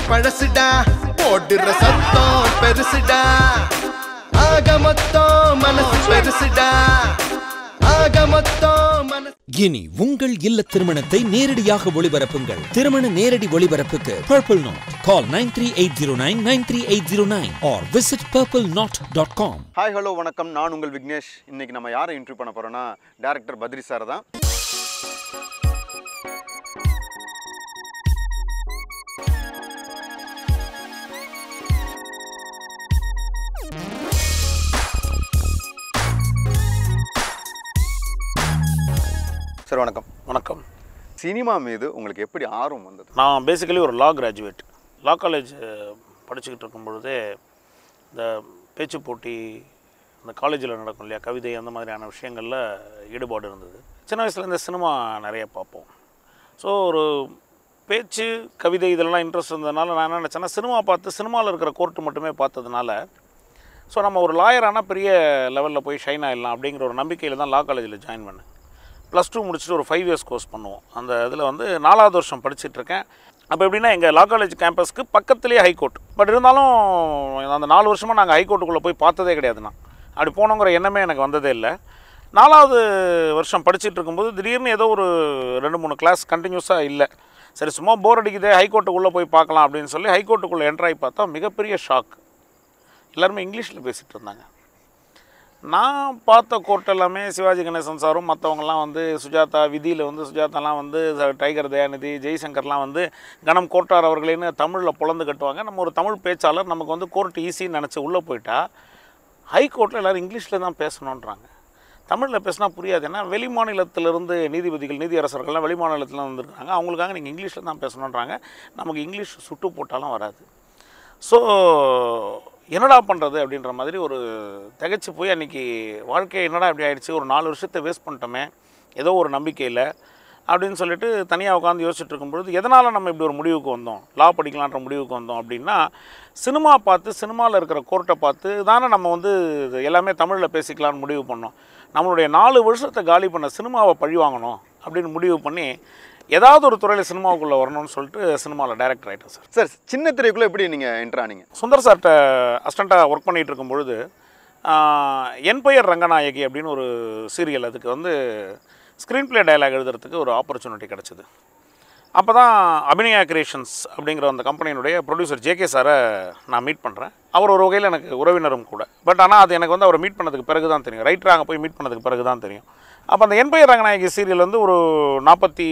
பழசுடா போடுற சத்தம் பெருசுடா ஆக மொத்தம் மனசு பெருசுடா ஆக மொத்தம் மனசு இனி உங்கள் இல்ல திருமணத்தை நேரடியாக ஒளிபரப்புங்கள் திருமண நேரடி ஒளிபரப்புக்கு Purple Knot call nine three eight zero nine nine three eight zero nine or visit Purple Knot dot com hi hello வணக்கம் நான் உங்கள் விக்னேஷ் இன்னைக்கு நம்ம யாரை இன்டர்வியூ பண்ண போறோம்னா டேரக்டர் பத்ரி சார் தான் சார் வணக்கம் வணக்கம் சினிமா மீது உங்களுக்கு எப்படி ஆர்வம் வந்தது நான் பேசிக்கலி ஒரு லா கிராஜுவேட் லா காலேஜ் படிச்சுக்கிட்டு இருக்கும் பொழுதே இந்த பேச்சு போட்டி அந்த காலேஜில் நடக்கும் இல்லையா கவிதை அந்த மாதிரியான விஷயங்களில் ஈடுபாடு இருந்தது சின்ன வயசுலேருந்து சினிமா நிறைய பார்ப்போம் ஸோ ஒரு பேச்சு கவிதை இதெல்லாம் இன்ட்ரெஸ்ட் இருந்ததுனால நான் என்ன நினச்சேன்னா சினிமா பார்த்து சினிமாவில் இருக்கிற கோர்ட்டு மட்டுமே பார்த்ததுனால ஸோ நம்ம ஒரு லாயரானால் பெரிய லெவலில் போய் ஷைன் ஆகிடலாம் அப்படிங்கிற ஒரு நம்பிக்கையில் தான் லா காலேஜில் ஜாயின் பண்ணேன் ப்ளஸ் டூ முடிச்சுட்டு ஒரு ஃபைவ் இயர்ஸ் கோர்ஸ் பண்ணுவோம் அந்த இதில் வந்து நாலாவது வருஷம் படிச்சுட்டு இருக்கேன் அப்போ எப்படின்னா எங்கள் லா காலேஜ் கேம்பஸ்க்கு பக்கத்துலேயே ஹைகோர்ட் பட் இருந்தாலும் அந்த நாலு வருஷமாக நாங்கள் ஹைகோர்ட்டுக்குள்ளே போய் பார்த்ததே கிடையாது நான் அப்படி போனோங்கிற எண்ணமே எனக்கு வந்ததே இல்லை நாலாவது வருஷம் படிச்சுட்டு இருக்கும்போது திடீர்னு ஏதோ ஒரு ரெண்டு மூணு கிளாஸ் கண்டினியூஸாக இல்லை சரி சும்மா போர் அடிக்குதே ஹைகோர்ட்டுக்குள்ளே போய் பார்க்கலாம் அப்படின்னு சொல்லி ஹைகோர்ட்டுக்குள்ளே என்ட்ராகி பார்த்தா மிகப்பெரிய ஷாக் எல்லாருமே இங்கிலீஷில் பேசிகிட்டு இருந்தாங்க நான் பார்த்த கோர்ட் எல்லாமே சிவாஜி கணேசன் சாரும் மற்றவங்கலாம் வந்து சுஜாதா விதியில் வந்து சுஜாதாலாம் வந்து ச- டைகர் தயாநிதி ஜெய்சங்கர்லாம் வந்து கணம் கோர்ட்டார் அவர்களேன்னு தமிழில் பொழந்து கட்டுவாங்க நம்ம ஒரு தமிழ் பேச்சாளர் நமக்கு வந்து கோர்ட் ஈஸின்னு நினச்சி உள்ளே போயிட்டா ஹை கோர்ட்டில் எல்லோரும் இங்கிலீஷில் தான் பேசணுன்றாங்க தமிழில் பேசினா புரியாது ஏன்னா வெளி மாநிலத்திலிருந்து நீதிபதிகள் நீதியரசர்கள்லாம் வெளி மாநிலத்தில் வந்துருக்காங்க அவங்களுக்காக நீங்கள் இங்கிலீஷில் தான் பேசணுன்றாங்க நமக்கு இங்கிலீஷ் சுட்டு போட்டாலும் வராது ஸோ என்னடா பண்ணுறது அப்படின்ற மாதிரி ஒரு திகைச்சு போய் அன்றைக்கி வாழ்க்கை என்னடா இப்படி ஆயிடுச்சு ஒரு நாலு வருஷத்தை வேஸ்ட் பண்ணிட்டோமே ஏதோ ஒரு நம்பிக்கையில் அப்படின்னு சொல்லிட்டு தனியாக உட்காந்து யோசிச்சுட்டு இருக்கும்பொழுது எதனால் நம்ம இப்படி ஒரு முடிவுக்கு வந்தோம் லா படிக்கலான்ற முடிவுக்கு வந்தோம் அப்படின்னா சினிமா பார்த்து சினிமாவில் இருக்கிற கோர்ட்டை பார்த்து தானே நம்ம வந்து இது எல்லாமே தமிழில் பேசிக்கலாம்னு முடிவு பண்ணோம் நம்மளுடைய நாலு வருஷத்தை காலி பண்ண சினிமாவை பழி வாங்கணும் அப்படின்னு முடிவு பண்ணி ஏதாவது ஒரு துறையில் சினிமாவுக்குள்ளே வரணும்னு சொல்லிட்டு சினிமாவில் டைரக்டர் ஆகிட்டேன் சார் சார் சின்ன திரைக்குள்ளே எப்படி நீங்கள் என்டர் ஆனீங்க சுந்தர் சார்கிட்ட அசிஸ்டண்ட்டாக ஒர்க் பண்ணிகிட்டு இருக்கும் பொழுது ஆஹ், என் பெயர் ரங்கநாயகி அப்படின்னு ஒரு சீரியல் அதுக்கு வந்து ஸ்க்ரீன் ப்ளே டயலாக் எழுதுறதுக்கு ஒரு ஆப்பர்ச்சுனிட்டி கிடச்சிது அப்போ தான் அபிநயா கிரியேஷன்ஸ் அப்படிங்கிற அந்த கம்பெனியினுடைய ப்ரொடியூசர் ஜேகே சாரை நான் மீட் பண்ணுறேன் அவர் ஒரு வகையில் எனக்கு உறவினரும் கூட பட் ஆனால் அது எனக்கு வந்து அவரை மீட் பண்ணதுக்கு பிறகு தான் தெரியும் ரைட்டர் அங்கே போய் மீட் பண்ணதுக்கு பிறகு தான் தெரியும் அப்போ அந்த என்பையர் ரங்கநாயகி சீரியல் வந்து ஒரு நாற்பத்தி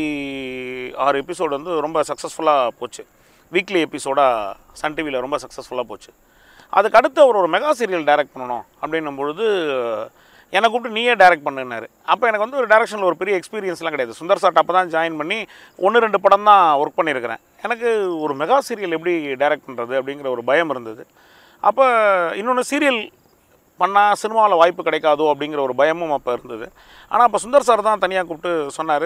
ஆறு எபிசோடு வந்து ரொம்ப சக்ஸஸ்ஃபுல்லாக போச்சு வீக்லி எபிசோடாக சன் டிவியில் ரொம்ப சக்ஸஸ்ஃபுல்லாக போச்சு அதுக்கு அடுத்து அவர் ஒரு மெகா சீரியல் டைரக்ட் பண்ணணும் அப்படின்னும் பொழுது என்னை கூப்பிட்டு நீயே டைரக்ட் பண்ணுனாரு அப்போ எனக்கு வந்து ஒரு டைரக்ஷனில் ஒரு பெரிய எக்ஸ்பீரியன்ஸ்லாம் கிடையாது சுந்தர் சார்ட் அப்போ தான் ஜாயின் பண்ணி ஒன்று ரெண்டு படம் தான் ஒர்க் பண்ணியிருக்கிறேன் எனக்கு ஒரு மெகா சீரியல் எப்படி டைரக்ட் பண்ணுறது அப்படிங்கிற ஒரு பயம் இருந்தது அப்போ இன்னொன்று சீரியல் பண்ணால் சினிமாவில் வாய்ப்பு கிடைக்காதோ அப்படிங்கிற ஒரு பயமும் அப்போ இருந்தது ஆனால் அப்போ சுந்தர் சார் தான் தனியாக கூப்பிட்டு சொன்னார்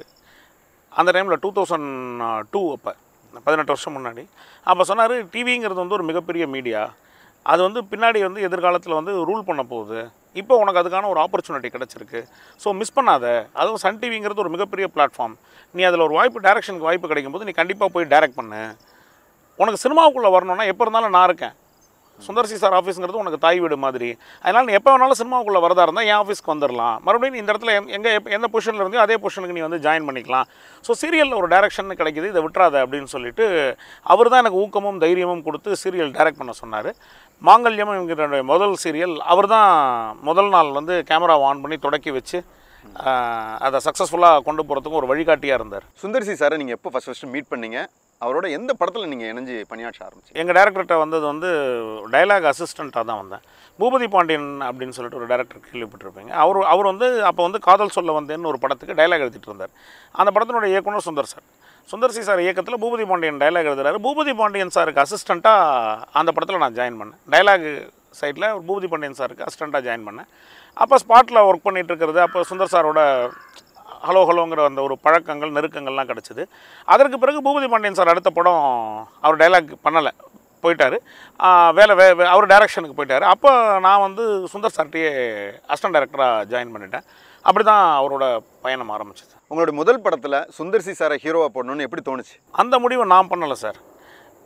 அந்த டைமில் டூ தௌசண்ட் டூ அப்போ பதினெட்டு வருஷம் முன்னாடி அப்போ சொன்னார் டிவிங்கிறது வந்து ஒரு மிகப்பெரிய மீடியா அது வந்து பின்னாடி வந்து எதிர்காலத்தில் வந்து ரூல் பண்ண போகுது இப்போ உனக்கு அதுக்கான ஒரு ஆப்பர்ச்சுனிட்டி கிடச்சிருக்கு ஸோ மிஸ் பண்ணாத அதுவும் சன் டிவிங்கிறது ஒரு மிகப்பெரிய பிளாட்ஃபார்ம் நீ அதில் ஒரு வாய்ப்பு டைரக்ஷனுக்கு வாய்ப்பு கிடைக்கும் போது நீ கண்டிப்பாக போய் டைரக்ட் பண்ணு உனக்கு சினிமாவுக்குள்ளே வரணும்னா எப்போ இருந்தாலும் நான் இருக்கேன் சுந்தர்சி சார் ஆஃபீஸுங்கிறது உனக்கு தாய் வீடு மாதிரி அதனால் நீ எப்போ வேணாலும் சினிமாவுக்குள்ளே வரதா இருந்தால் என் ஆஃபீஸ்க்கு வந்துடலாம் மறுபடியும் நீ இந்த இடத்துல எங்க- எங்க எப்ப- எந்த பொசிஷனில் இருந்தோ அதே பொசிஷனுக்கு நீ வந்து ஜாயின் பண்ணிக்கலாம் ஸோ சீரியலில் ஒரு டைரக்ஷன் கிடைக்குது இதை விட்டுறாத அப்படின்னு சொல்லிட்டு அவர் தான் எனக்கு ஊக்கமும் தைரியமும் கொடுத்து சீரியல் டைரக்ட் பண்ண சொன்னார் மாங்கல்யம் என்கிற முதல் சீரியல் அவர் தான் முதல் நாள் வந்து கேமரா ஆன் பண்ணி தொடக்கி வச்சு ஆஹ், அதை சக்ஸஸ்ஃபுல்லாக கொண்டு போகிறதுக்கும் ஒரு வழிகாட்டியாக இருந்தார் சுந்தர்சி சாரை நீங்கள் எப்போ ஃபஸ்ட் ஃபஸ்ட்டு மீட் பண்ணீங்க அவரோட எந்த படத்தில் நீங்கள் இணைஞ்சு பணியாற்ற ஆரம்பிச்சீங்க எங்கள் டேரக்டர்கிட்ட வந்தது வந்து டயலாக் அசிஸ்டண்ட்டாக தான் வந்தேன் பூபதி பாண்டியன் அப்படின்னு சொல்லிட்டு ஒரு டேரக்டர் கேள்விப்பட்டிருப்பீங்க அவர் அவர் வந்து அப்போ வந்து காதல் சொல்ல வந்தேன்னு ஒரு படத்துக்கு டயலாக் எழுதிட்டு இருந்தார் அந்த படத்தினுடைய இயக்குனர் Sundar sir Sundar C sir இயக்கத்தில் பூபதி பாண்டியன் டயலாக் எழுதுறாரு பூபதி பாண்டியன் சாருக்கு அசிஸ்டண்ட்டாக அந்த படத்தில் நான் ஜாயின் பண்ணேன் டயலாக் சைடில் பூபதி பாண்டியன் சாருக்கு அசிஸ்டண்ட்டாக ஜாயின் பண்ணேன் அப்போ ஸ்பாட்டில் ஒர்க் பண்ணிட்டு இருக்கிறது அப்போ சுந்தர் சாரோட ஹலோ ஹலோங்கிற அந்த ஒரு பழக்கங்கள் நெருக்கங்கள்லாம் கிடச்சிது அதற்கு பிறகு பூபதி பாண்டியன் சார் அடுத்த படம் அவர் டைலாக் பண்ணலை போயிட்டார் வேலை வே வே- அவர் டைரக்ஷனுக்கு போயிட்டார் அப்போ நான் வந்து சுந்தர் சார்ட்டையே அசிஸ்டன்ட் டைரக்டராக ஜாயின் பண்ணிட்டேன் அப்படி தான் அவரோட பயணம் ஆரம்பிச்சது உங்களுடைய முதல் படத்தில் சுந்தர்சி சாரை ஹீரோவாக போடணும்னு எப்படி தோணுச்சு அந்த முடிவை நான் பண்ணலை சார்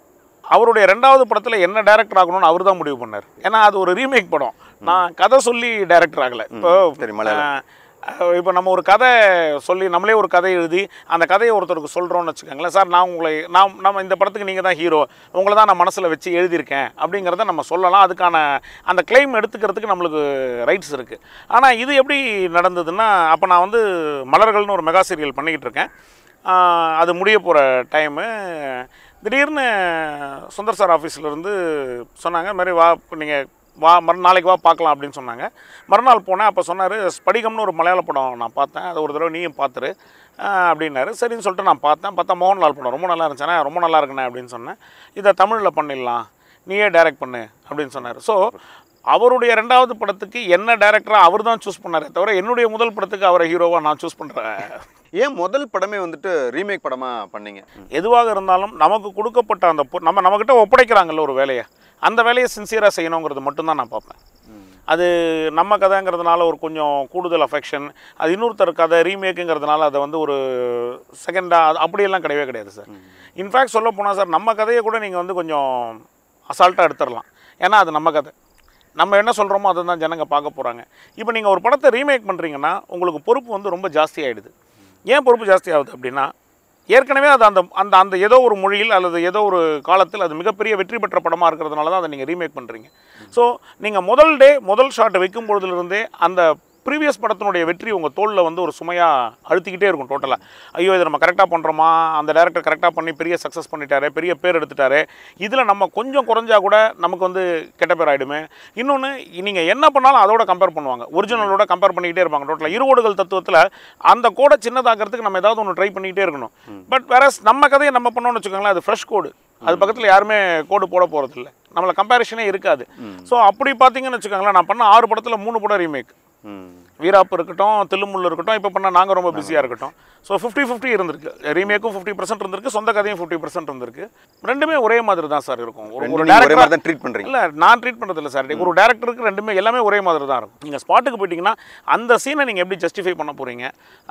அவருடைய ரெண்டாவது படத்தில் என்ன டைரக்டர் ஆகணும்னு அவர் தான் முடிவு பண்ணார் ஏன்னா அது ஒரு ரீமேக் படம் நான் கதை சொல்லி டைரக்டர் ஆகலை இப்போ சரி, மலையாளம். அஹ் இப்போ நம்ம ஒரு கதை சொல்லி நம்மளே ஒரு கதை எழுதி அந்த கதையை ஒருத்தருக்கு சொல்கிறோம்னு வச்சுக்கோங்களேன் சார் நான் உங்களை நான் நம்ம இந்த படத்துக்கு நீங்கள் தான் ஹீரோ உங்களை தான் நான் மனசில் வச்சு எழுதியிருக்கேன் அப்படிங்கிறத நம்ம சொல்லலாம் அதுக்கான அந்த கிளைம் எடுத்துக்கிறதுக்கு நம்மளுக்கு ரைட்ஸ் இருக்குது ஆனால் இது எப்படி நடந்ததுன்னா அப்போ நான் வந்து மலர்கள்னு ஒரு மெகா சீரியல் பண்ணிக்கிட்டு இருக்கேன் ஆஹ் அது முடிய போகிற டைமு திடீர்னு சுந்தர் சார் ஆஃபீஸ்லேருந்து சொன்னாங்க இந்த மாதிரி வா நீங்கள் வா மறு நாளைக்கு வா பார்க்கலாம் அப்படின்னு சொன்னாங்க மறுநாள் போனேன் அப்போ சொன்னார் ஸ்படிகம்னு ஒரு மலையாள படம் நான் பார்த்தேன் அது ஒரு தடவை நீயும் பார்த்துரு ஆஹ் அப்படின்னாரு சரின்னு சொல்லிட்டு நான் பார்த்தேன் பார்த்தா மோகன்லால் படம் ரொம்ப நல்லா இருந்துச்சுண்ணே ரொம்ப நல்லா இருக்குண்ணே அப்படின்னு சொன்னேன் இதை தமிழில் பண்ணிடலாம் நீயே டைரக்ட் பண்ணு அப்படின்னு சொன்னார் ஸோ அவருடைய ரெண்டாவது படத்துக்கு என்ன டேரக்டராக அவர் தான் சூஸ் பண்ணாரே தவிர என்னுடைய முதல் படத்துக்கு அவரை ஹீரோவாக நான் சூஸ் பண்ணுறேன் ஏன் முதல் படமே வந்துட்டு ரீமேக் படமா பண்ணீங்க எதுவாக இருந்தாலும் நமக்கு கொடுக்கப்பட்ட அந்த பொ- நம்ம நம்மக்கிட்ட ஒப்படைக்கிறாங்கல்ல ஒரு வேலையை அந்த வேலையை சின்சியராக செய்யணுங்கிறது மட்டும்தான் நான் பார்ப்பேன் அது நம்ம கதைங்கிறதுனால ஒரு கொஞ்சம் கூடுதல் அஃபெக்ஷன் அது இன்னொருத்தர் கதை ரீமேக்குங்கிறதுனால அதை வந்து ஒரு செகண்டாக அப்படியெல்லாம் கிடையவே கிடையாது சார் இன்ஃபேக்ட் சொல்ல போனால் சார் நம்ம கதையை கூட நீங்கள் வந்து கொஞ்சம் அசால்ட்டாக எடுத்துடலாம் ஏன்னா அது நம்ம கதை நம்ம என்ன சொல்கிறோமோ அதை தான் ஜனங்க பார்க்க போகிறாங்க இப்போ நீங்கள் ஒரு படத்தை ரீமேக் பண்ணுறீங்கன்னா உங்களுக்கு பொறுப்பு வந்து ரொம்ப ஜாஸ்தி ஆகிடுது ஏன் பொறுப்பு ஜாஸ்தி ஆகுது அப்படின்னா ஏற்கனவே அது அந்த அந்த அந்த ஏதோ ஒரு மொழியில் அல்லது ஏதோ ஒரு காலத்தில் அது மிகப்பெரிய வெற்றி பெற்ற படமாக இருக்கிறதுனால தான் அதை நீங்கள் ரீமேக் பண்ணுறீங்க ஸோ நீங்கள் முதல் டே முதல் ஷாட் வைக்கும் பொழுதுலேருந்தே அந்த ப்ரீவியஸ் படத்தினுடைய வெற்றி உங்கள் தோளில் வந்து ஒரு சுமையாக அழுத்திக்கிட்டே இருக்கும் டோட்டலாக ஐயோ இதை நம்ம கரெக்டாக பண்ணுறோமா அந்த டேரக்டர் கரெக்டாக பண்ணி பெரிய சக்ஸஸ் பண்ணிட்டாரு பெரிய பேர் எடுத்துட்டாரு இதில் நம்ம கொஞ்சம் குறைஞ்சா கூட நமக்கு வந்து கெட்ட பேர் ஆகிடுமே இன்னொன்று நீங்கள் என்ன பண்ணாலும் அதோட கம்பேர் பண்ணுவாங்க ஒரிஜினலோட கம்பேர் பண்ணிக்கிட்டே இருப்பாங்க டோட்டலாக இருவோடுகள் தத்துவத்தில் அந்த கோடை சின்னதாக்கிறதுக்கு நம்ம ஏதாவது ஒன்று ட்ரை பண்ணிக்கிட்டே இருக்கணும் பட் வேற நம்ம கதையை நம்ம பண்ணோம்னு வச்சுக்கோங்களேன் அது ஃப்ரெஷ் கோடு அது பக்கத்தில் யாருமே கோடு போட போகிறதில்ல நம்மள கம்பேரிஷனே இருக்காது ஸோ அப்படி பார்த்தீங்கன்னு வச்சுக்கோங்களேன் நான் பண்ண ஆறு படத்தில் மூணு படம் ரீமேக் ம் வீராப்பு இருக்கட்டும் தில்லுமுள்ளு இருக்கட்டும் இப்போ பண்ண நாங்கள் ரொம்ப பிஸியாக இருக்கட்டும் ஸோ ஃபிஃப்டி ஃபிஃப்டி இருந்திருக்கு ரீமேக்கும் ஃபிஃப்டி பர்சன்ட் இருந்திருக்கு சொந்த கதையும் ஃபிஃப்டி பர்சன்ட் இருந்திருக்கு ரெண்டுமே ஒரே மாதிரி தான் சார் இருக்கும் ஒரு ஒரு ரெண்டும் நீங்க ஒரே டேரக்டர் மாதிரி தான் ட்ரீட் பண்றீங்க இல்லை நான் ட்ரீட் பண்ணுறது இல்லை சார் ஒரு டேரக்டருக்கு ரெண்டுமே எல்லாமே ஒரே மாதிரி தான் இருக்கும் நீங்கள் ஸ்பாட்டுக்கு போயிட்டீங்கன்னா அந்த சீனை நீங்கள் எப்படி ஜஸ்டிஃபை பண்ண போகிறீங்க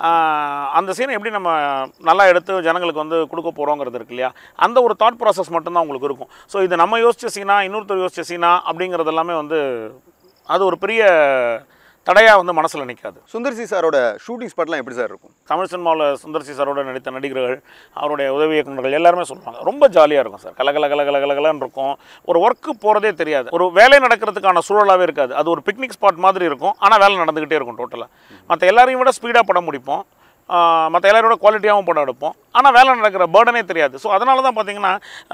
அந்த சீனை எப்படி நம்ம நல்லா எடுத்து ஜனங்களுக்கு வந்து கொடுக்க போகிறோங்கிறது இருக்கு இல்லையா அந்த ஒரு தாட் ப்ராசஸ் மட்டும்தான் உங்களுக்கு இருக்கும் ஸோ இது நம்ம யோசிச்ச சீனா இன்னொருத்தர் யோசிச்ச சீனா அப்படிங்கிறது எல்லாமே வந்து அது ஒரு பெரிய தடையாக வந்து மனசில் நிற்காது சுந்தர்சி சாரோட ஷூட்டிங் ஸ்பாட்லாம் எப்படி சார் இருக்கும் தமிழ் சினிமாவில் சுந்தர்சி சாரோட நடித்த நடிகர்கள் அவருடைய உதவி இயக்குநர்கள் எல்லாருமே சொல்லுவாங்க ரொம்ப ஜாலியாக இருக்கும் சார் கலகல கல கல கலகலன்னு இருக்கும் ஒரு ஒர்க்கு போகிறதே தெரியாது ஒரு வேலை நடக்கிறதுக்கான சூழலாகவே இருக்காது அது ஒரு பிக்னிக் ஸ்பாட் மாதிரி இருக்கும் ஆனால் வேலை நடந்துக்கிட்டே இருக்கும் டோட்டலாக மற்ற எல்லாரையும் விட ஸ்பீடாக படம் முடிப்போம் மற்ற எல்லாரோட குவாலிட்டியாகவும் படம் எடுப்போம் ஆனால் வேலை நடக்கிற பேர்டனே தெரியாது ஸோ அதனால தான் பார்த்தீங்கன்னா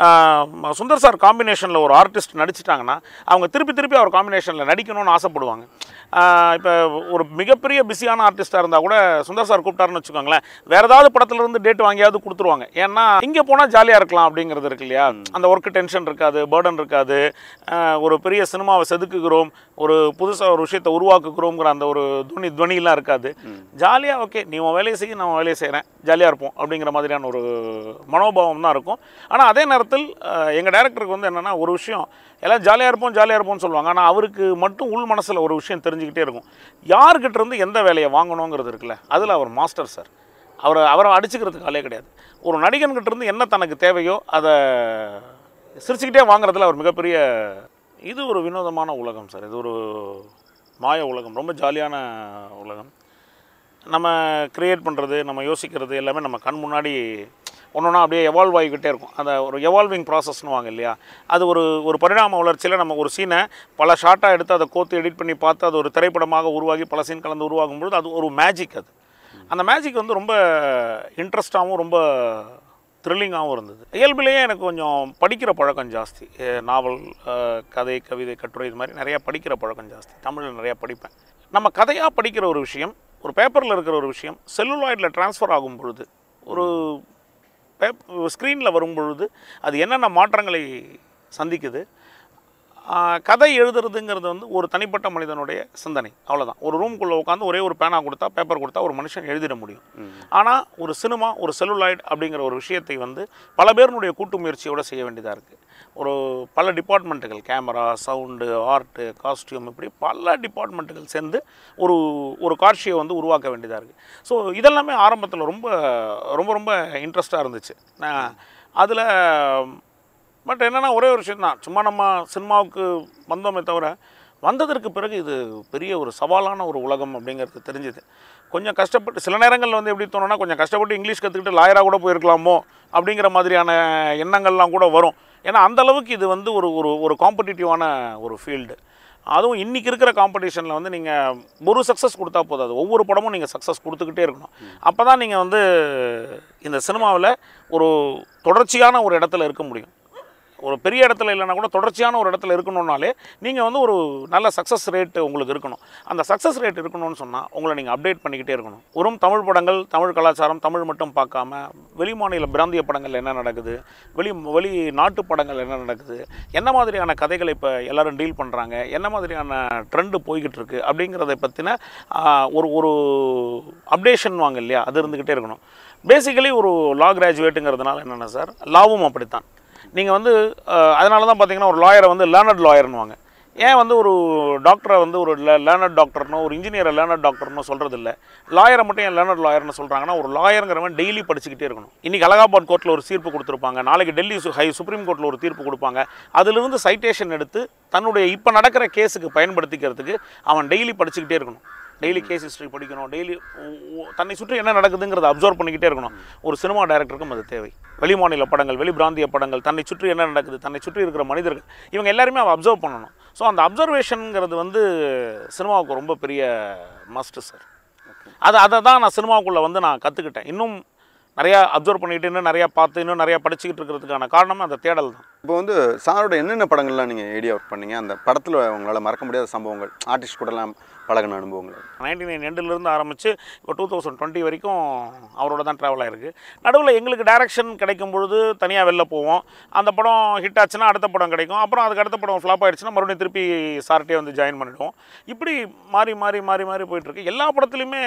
ஆஹ், சுந்தர் சார் காம்பினேஷனில் ஒரு ஆர்டிஸ்ட் நடிச்சிட்டாங்கன்னா அவங்க திருப்பி திருப்பி அவர் காம்பினேஷனில் நடிக்கணும்னு ஆசைப்படுவாங்க இப்போ ஒரு மிகப்பெரிய பிஸியான ஆர்டிஸ்ட்டாக இருந்தால் கூட சுந்தர் சார் கூப்பிட்டாருன்னு வச்சுக்கோங்களேன் வேறு ஏதாவது படத்துல இருந்து டேட் வாங்கியாவது கொடுத்துருவாங்க ஏன்னா இங்கே போனால் ஜாலியாக இருக்கலாம் அப்படிங்கிறது இருக்கு இல்லையா அந்த ஒர்க்கு டென்ஷன் இருக்காது பேர்டன் இருக்காது ஆஹ், ஒரு பெரிய சினிமாவை செதுக்குகிறோம் ஒரு புதுசாக ஒரு விஷயத்தை உருவாக்குகிறோங்கிற அந்த ஒரு துணி துவனிலாம் இருக்காது ஜாலியாக ஓகே நீ உன் வேலையை செய்ய நான் உன் வேலையை செய்கிறேன் ஜாலியாக இருப்போம் அப்படிங்கிற மாதிரியான ஒரு மனோபாவம் தான் இருக்கும் ஆனால் அதே நேரத்தில் எங்கள் டைரக்டருக்கு வந்து என்னென்னா ஒரு விஷயம் எல்லாம் ஜாலியாக இருப்போம் ஜாலியாக இருப்போம்னு சொல்லுவாங்க ஆனால் அவருக்கு மட்டும் உள் மனசில் ஒரு விஷயம் தெரிஞ்சுக்கிட்டே இருக்கும் யார்கிட்ட இருந்து எந்த வேலையை வாங்கணுங்கிறது இருக்குல்ல அதில் அவர் மாஸ்டர் சார் அவரை அவரை அடிச்சுக்கிறதுக்கு ஆளே கிடையாது ஒரு நடிகன்கிட்ட இருந்து என்ன தனக்கு தேவையோ அதை சிரிச்சுக்கிட்டே வாங்குறதுல அவர் மிகப்பெரிய இது ஒரு வினோதமான உலகம் சார் இது ஒரு மாய உலகம் ரொம்ப ஜாலியான உலகம் நம்ம கிரியேட் பண்ணுறது நம்ம யோசிக்கிறது எல்லாமே நம்ம கண் முன்னாடி ஒன்றொன்னா அப்படியே எவால்வ் ஆகிக்கிட்டே இருக்கும் அந்த ஒரு எவால்விங் ப்ராசஸ்னு வாங்க இல்லையா அது ஒரு ஒரு பரிணாம வளர்ச்சியில் நம்ம ஒரு சீனை பல ஷார்ட்டாக எடுத்து அதை கோத்து எடிட் பண்ணி பார்த்து அது ஒரு திரைப்படமாக உருவாகி பல சீன் கலந்து உருவாகும் பொழுது அது ஒரு மேஜிக் அது அந்த மேஜிக் வந்து ரொம்ப இன்ட்ரெஸ்டாகவும் ரொம்ப த்ரில்லிங்காகவும் இருந்தது இயல்பிலேயே எனக்கு கொஞ்சம் படிக்கிற பழக்கம் ஜாஸ்தி எ, நாவல் அஹ், கதை கவிதை கட்டுரை இது மாதிரி நிறையா படிக்கிற பழக்கம் ஜாஸ்தி தமிழில் நிறையா படிப்பேன் நம்ம கதையாக படிக்கிற ஒரு விஷயம் ஒரு பேப்பரில் இருக்கிற ஒரு விஷயம் செல்லுலாய்டில் ட்ரான்ஸ்ஃபர் ஆகும் பொழுது ஒரு பேப் ஸ்க்ரீனில் வரும் பொழுது அது என்னென்ன மாற்றங்களை சந்திக்குது ஆஹ், கதை எழுதுறதுங்கிறது வந்து ஒரு தனிப்பட்ட மனிதனுடைய சிந்தனை அவ்வளோதான் ஒரு ரூம்குள்ளே உட்காந்து ஒரே ஒரு பேனா கொடுத்தா பேப்பர் கொடுத்தா ஒரு மனுஷன் எழுதிட முடியும் ஆனால் ஒரு சினிமா ஒரு செல்லுலாய்டு அப்படிங்கிற ஒரு விஷயத்தை வந்து பல பேருனுடைய கூட்டு முயற்சியோடு செய்ய வேண்டியதாக இருக்குது ஒரு பல டிபார்ட்மெண்ட்டுகள் கேமரா சவுண்டு ஆர்ட்டு காஸ்டியூம் இப்படி பல டிபார்ட்மெண்ட்டுகள் சேர்ந்து ஒரு ஒரு காட்சியை வந்து உருவாக்க வேண்டியதாக இருக்குது ஸோ இதெல்லாமே ஆரம்பத்தில் ரொம்ப ரொம்ப ரொம்ப இன்ட்ரெஸ்டாக இருந்துச்சு அதில் பட் என்னென்னா ஒரே ஒரு விஷயம் தான் சும்மா நம்ம சினிமாவுக்கு வந்தோமே தவிர வந்ததற்கு பிறகு இது பெரிய ஒரு சவாலான ஒரு உலகம் அப்படிங்கிறது தெரிஞ்சுது கொஞ்சம் கஷ்டப்பட்டு சில நேரங்களில் வந்து எப்படி தோணுன்னா கொஞ்சம் கஷ்டப்பட்டு இங்கிலீஷ் கற்றுக்கிட்டு லாயராக கூட போயிருக்கலாமோ அப்படிங்கிற மாதிரியான எண்ணங்கள்லாம் கூட வரும் ஏன்னா அந்த அளவுக்கு இது வந்து ஒரு ஒரு ஒரு காம்படிட்டிவான ஒரு ஃபீல்டு அதுவும் இன்றைக்கி இருக்கிற காம்படிஷனில் வந்து நீங்கள் ஒரு சக்ஸஸ் கொடுத்தா போதாது ஒவ்வொரு படமும் நீங்கள் சக்ஸஸ் கொடுத்துக்கிட்டே இருக்கணும் அப்போ தான் நீங்கள் வந்து இந்த சினிமாவில் ஒரு தொடர்ச்சியான ஒரு இடத்துல இருக்க முடியும் ஒரு பெரிய இடத்துல இல்லைன்னா கூட தொடர்ச்சியான ஒரு இடத்துல இருக்கணும்னாலே நீங்கள் வந்து ஒரு நல்ல சக்ஸஸ் ரேட் உங்களுக்கு இருக்கணும் அந்த சக்ஸஸ் ரேட் இருக்கணும்னு சொன்னால் உங்களை நீங்கள் அப்டேட் பண்ணிக்கிட்டே இருக்கணும் வெறும் தமிழ் படங்கள் தமிழ் கலாச்சாரம் தமிழ் மட்டும் பார்க்காம வெளி மாநில பிராந்திய படங்கள் என்ன நடக்குது வெளி வெளி நாட்டு படங்கள் என்ன நடக்குது என்ன மாதிரியான கதைகளை இப்போ எல்லாரும் டீல் பண்ணுறாங்க என்ன மாதிரியான ட்ரெண்டு போய்கிட்டு இருக்கு அப்படிங்கிறத பற்றின ஒரு ஒரு அப்டேஷன் வாங்க இல்லையா அது இருந்துக்கிட்டே இருக்கணும் பேசிக்கலி ஒரு லா கிராஜுவேட்டுங்கிறதுனால என்னென்ன சார் லாவும் அப்படித்தான் நீங்கள் வந்து அதனால தான் பார்த்தீங்கன்னா ஒரு லாயரை வந்து லேர்னட் லாயர்னுவாங்க ஏன் வந்து ஒரு டாக்டரை வந்து ஒரு லேர்னட் டாக்டர்னோ ஒரு இன்ஜினியரை லேர்னட் டாக்டர்னோ சொல்கிறது இல்லை லாயரை மட்டும் ஏன் லேர்னட் லாயர்னு சொல்கிறாங்கன்னா ஒரு லாயருங்கிறவன் டெய்லி படிச்சுக்கிட்டே இருக்கணும் இன்றைக்கி அலகாபாத் கோர்ட்டில் ஒரு தீர்ப்பு கொடுத்துருப்பாங்க நாளைக்கு டெல்லி சு- ஹை சுப்ரீம் கோர்ட்டில் ஒரு தீர்ப்பு கொடுப்பாங்க அதிலிருந்து சைட்டேஷன் எடுத்து தன்னுடைய இப்போ நடக்கிற கேஸுக்கு பயன்படுத்திக்கிறதுக்கு அவன் டெய்லி படிச்சுக்கிட்டே இருக்கணும் டெய்லி கேஸ் ஹிஸ்ட்ரி படிக்கணும் டெய்லி தன்னை சுற்றி என்ன நடக்குதுங்கிறத அப்சர்வ் பண்ணிக்கிட்டே இருக்கணும் ஒரு சினிமா டைரக்டருக்கும் அது தேவை வெளி மாநில படங்கள் வெளி பிராந்திய படங்கள் தன்னை சுற்றி என்ன நடக்குது தன்னை சுற்றி இருக்கிற மனிதர்கள் இவங்க எல்லாருமே அவன் அப்சர்வ் பண்ணணும் ஸோ அந்த அப்சர்வேஷனுங்கிறது வந்து சினிமாவுக்கு ரொம்ப பெரிய மஸ்ட்டு சார் அது அதை தான் நான் சினிமாவுக்குள்ளே வந்து நான் கற்றுக்கிட்டேன் இன்னும் நிறையா அப்சர்வ் பண்ணிக்கிட்டு இன்னும் நிறையா பார்த்து இன்னும் நிறையா படிச்சுக்கிட்டு இருக்கிறதுக்கான காரணம் அந்த தேடல் தான் இப்போ வந்து சாரோட என்னென்ன படங்கள்லாம் நீங்கள் ஏடியா ஒர்க் பண்ணீங்க அந்த படத்தில் உங்களால் மறக்க முடியாத சம்பவங்கள் ஆர்டிஸ்ட் கூடலாம் பழகின அனுபவங்கள் நைன்டி நைன் எண்டுலேருந்து ஆரம்பித்து இப்போ டூ தௌசண்ட் டுவெண்ட்டி வரைக்கும் அவரோட தான் ட்ராவல் ஆயிருக்கு நடுவில் எங்களுக்கு டைரக்ஷன் கிடைக்கும் பொழுது தனியாக வெளில போவோம் அந்த படம் ஹிட் ஆச்சுன்னா அடுத்த படம் கிடைக்கும் அப்புறம் அதுக்கு அடுத்த படம் ஃப்ளாப் ஆயிடுச்சுன்னா மறுபடியும் திருப்பி சார்ட்டே வந்து ஜாயின் பண்ணிடுவோம் இப்படி மாறி மாறி மாறி மாறி போயிட்டுருக்கு எல்லா படத்துலையுமே